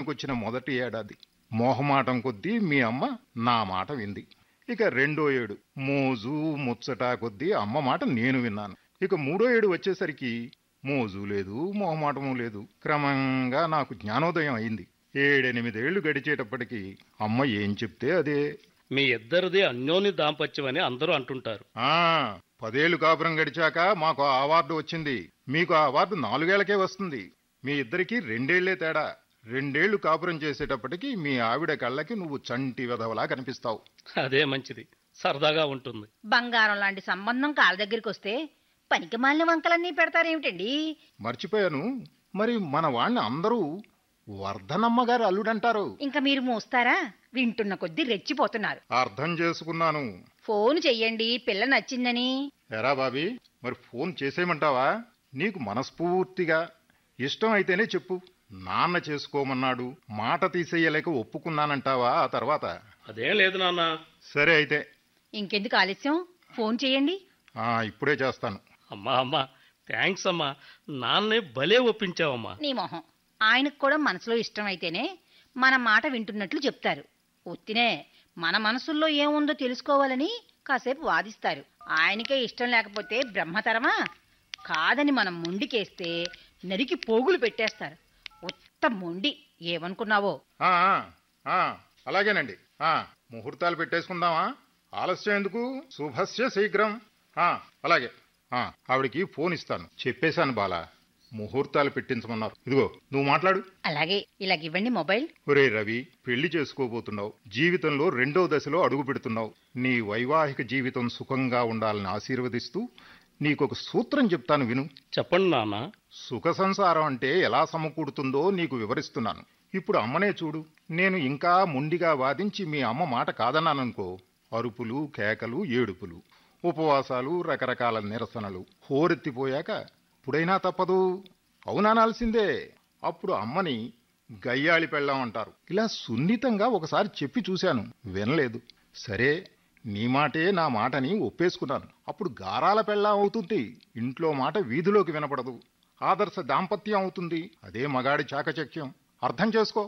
వచ్చిన మొదటి ఏడాది మోహమాటం కొద్దీ మీ అమ్మ నా మాట వింది ఇక రెండో ఏడు మోజు ముచ్చట కొద్దీ అమ్మ మాట నేను విన్నాను ఇక మూడో ఏడు వచ్చేసరికి మోజు లేదు మొహమాటము లేదు క్రమంగా నాకు జ్ఞానోదయం అయింది ఏడెనిమిదేళ్లు గడిచేటప్పటికి అమ్మ ఏం చెప్తే అదే మీ ఇద్దరిది అన్యోన్య దాంపత్యం అని అందరూ అంటుంటారు ఆ పదేళ్లు కాపురం గడిచాక మాకు ఆ అవార్డు వచ్చింది మీకు ఆ అవార్డు నాలుగేళ్లకే వస్తుంది మీ ఇద్దరికి రెండేళ్లే తేడా రెండేళ్లు కాపురం చేసేటప్పటికి మీ ఆవిడ కళ్ళకి నువ్వు చంటి వెధవలా కనిపిస్తావు అదే మంచిది సరదాగా ఉంటుంది బంగారం లాంటి సంబంధం కాళ్ళ దగ్గరికి వస్తే పనికి మాలిన వంకలన్నీ పెడతారేమిటండి మర్చిపోయాను మరి మన వాణ్ణి అందరూ వర్ధనమ్మ గారు అల్లుడంటారు ఇంకా మీరు మోస్తారా వింటున్న కొద్దీ రెచ్చిపోతున్నారు అర్థం చేసుకున్నాను ఫోన్ చెయ్యండి పిల్ల నచ్చిందని ఎరా బాబీ మరి ఫోన్ చేసేయమంటావా నీకు మనస్ఫూర్తిగా ఇష్టం అయితేనే చెప్పు నాన్న చేసుకోమన్నాడు మాట తీసేయలేక ఒప్పుకున్నానంటావా ఆ తర్వాత అదేం లేదు నాన్న సరే అయితే ఇంకెందుకు ఆలస్యం ఫోన్ చేయండి ఆ ఇప్పుడే చేస్తాను అమ్మా అమ్మా థ్యాంక్స్ అమ్మా నాన్నే భలే ఒప్పించావమ్మా నీ మొహం ఆయనకు కూడా మనసులో ఇష్టం అయితేనే మన మాట వింటున్నట్లు చెప్తారు ఒత్తినే మన మనసుల్లో ఏముందో తెలుసుకోవాలని కాసేపు వాదిస్తారు ఆయనకే ఇష్టం లేకపోతే బ్రహ్మతరమా కాదని మనం మొండికేస్తే నరికి పోగులు పెట్టేస్తారు ఉత్త మొండి ఏమనుకున్నావో ఆ, ఆ, ఆ, అలాగేనండి ఆ ముహూర్తాలు పెట్టేసుకుందామా ఆలస్యం ఎందుకు శుభస్య శీఘ్రం ఆ, అలాగే ఆ, ఆవిడికి ఫోన్ ఇస్తాను చెప్పేశాను బాలా ముహూర్తాలు పెట్టించమన్నారు ఇదిగో నువ్వు మాట్లాడు అలాగే ఇలాగివ్వండి మొబైల్ ఒరే రవి పెళ్లి చేసుకోబోతున్నావు జీవితంలో రెండో దశలో అడుగు పెడుతున్నావు నీ వైవాహిక జీవితం సుఖంగా ఉండాలని ఆశీర్వదిస్తూ నీకొక సూత్రం చెప్తాను విను చెప్పండి నాన్న సుఖ సంసారం అంటే ఎలా సమకూడుతుందో నీకు వివరిస్తున్నాను ఇప్పుడు అమ్మనే చూడు నేను ఇంకా మొండిగా వాదించి మీ అమ్మ మాట కాదన్నాననుకో అరుపులు కేకలు ఏడుపులు ఉపవాసాలు రకరకాల నిరసనలు హోరెత్తిపోయాక ఇప్పుడైనా తప్పదు అవునానాల్సిందే అప్పుడు అమ్మని గయ్యాళి పెళ్ళాం అంటారు ఇలా సున్నితంగా ఒకసారి చెప్పి చూశాను వినలేదు సరే నీ మాటే నా మాటని ఒప్పేసుకున్నాను అప్పుడు గారాల పెళ్ళాం అవుతుంది ఇంట్లో మాట వీధిలోకి వినపడదు ఆదర్శ దాంపత్యం అవుతుంది అదే మగాడి చాకచక్యం అర్థం చేసుకో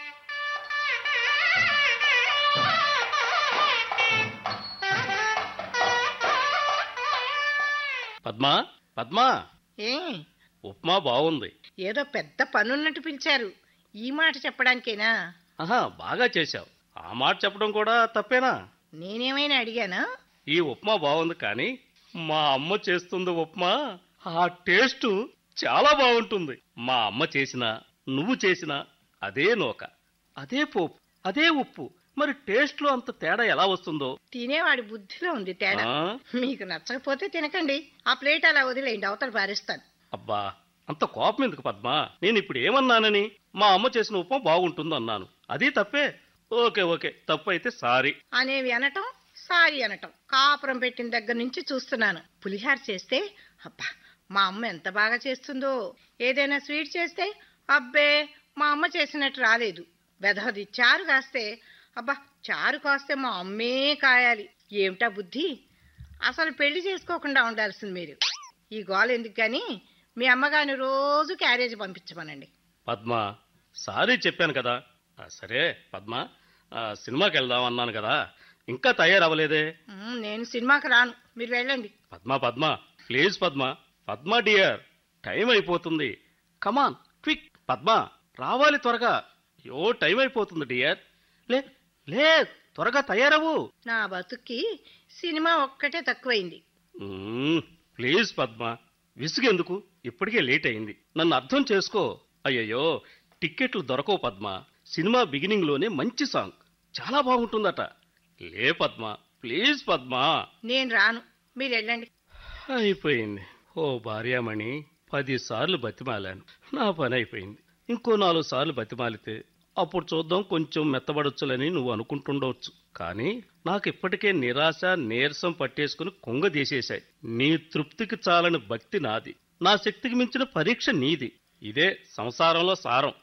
పద్మా పద్మా ఏ ఉప్మా బాగుంది ఏదో పెద్ద పనున్నట్టు పిలిచారు ఈ మాట చెప్పడానికేనా ఆహా బాగా చేశావు ఆ మాట చెప్పడం కూడా తప్పేనా నేనేమైనా అడిగానా ఈ ఉప్మా బాగుంది కానీ మా అమ్మ చేస్తుంది ఉప్మా ఆ టేస్ట్ చాలా బాగుంటుంది మా అమ్మ చేసిన నువ్వు చేసిన అదే నూక అదే పోపు అదే ఉప్పు మరి టేస్ట్లో అంత తేడా ఎలా వస్తుందో తినేవాడి బుద్ధిలో ఉంది తేడా ఆ? మీకు నచ్చకపోతే తినకండి ఆ ప్లేట్ అలా వదిలేయండి అవతల పారేస్తాను అబ్బా అంత కోపం ఎందుకు పద్మా నేను ఇప్పుడు ఏమన్నానని మా అమ్మ చేసిన ఉప్మా బాగుంటుంది అన్నాను అది తప్పే ఓకే ఓకే తప్పు అయితే సారీ అనేవి అనటం సారీ అనటం కాపురం పెట్టిన దగ్గర నుంచి చూస్తున్నాను పులిహార చేస్తే అబ్బా మా అమ్మ ఎంత బాగా చేస్తుందో ఏదైనా స్వీట్ చేస్తే అబ్బే మా అమ్మ చేసినట్టు రాలేదు వెధవది చారు కాస్తే అబ్బా చారు కాస్తే మా అమ్మే కాయాలి ఏమిటా బుద్ధి అసలు పెళ్లి చేసుకోకుండా ఉండాల్సింది మీరు ఈ గోల ఎందుకు కానీ మీ అమ్మగారిని రోజు క్యారేజ్ పంపించమనండి పద్మ సారీ చెప్పాను కదా ఆ, సరే పద్మ ఆ, సినిమాకి వెళ్దాం అన్నాను కదా ఇంకా తయారవ్వలేదే ఉమ్, నేను సినిమాకి రాను మీరు వెళ్ళండి Padma Padma please Padma Padma dear time అయిపోతుంది కమాన్ క్విక్ పద్మ రావాలి త్వరగా అయ్యో టైం అయిపోతుంది డియర్ లే లే త్వరగా తయారవు నా బతుక్కి సినిమా ఒక్కటే తక్కువైంది మ్మ్, ప్లీజ్ పద్మ విసుగెందుకు ఇప్పటికే లేట్ అయింది నన్ను అర్థం చేసుకో అయ్యయ్యో టిక్కెట్లు దొరకవు పద్మ సినిమా బిగినింగ్ లోనే మంచి సాంగ్ చాలా బాగుంటుందట లే పద్మ ప్లీజ్ పద్మ నేను రాను మీరు వెళ్ళండి అయిపోయింది ఓ భార్యామణి పదిసార్లు బతిమాలాను నా పని అయిపోయింది ఇంకో నాలుగు సార్లు బతిమాలితే అప్పుడు చూద్దాం కొంచెం మెత్తబడొచ్చులని నువ్వు అనుకుంటుండవచ్చు కానీ నాకు ఇప్పటికే నిరాశ నీరసం పట్టేసుకుని కొంగదీసేశాయి నీ తృప్తికి చాలని భక్తి నాది నా శక్తికి మించిన పరీక్ష నీది ఇదే సంసారంలో సారం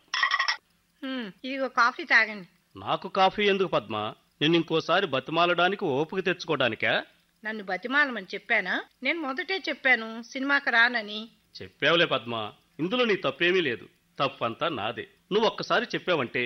హ్మ్, ఇదిగో కాఫీ తాగండి నాకు కాఫీ ఎందుకు పద్మ నేను ఇంకోసారి బతిమాలడానికి ఓపిక తెచ్చుకోవడానికా నన్ను బతిమాలమని చెప్పానా నేను మొదటే చెప్పాను సినిమాకి రానని చెప్పావులే పద్మ ఇందులో నీ తప్పేమీ లేదు తప్పంతా నాదే నువ్వు ఒక్కసారి చెప్పావంటే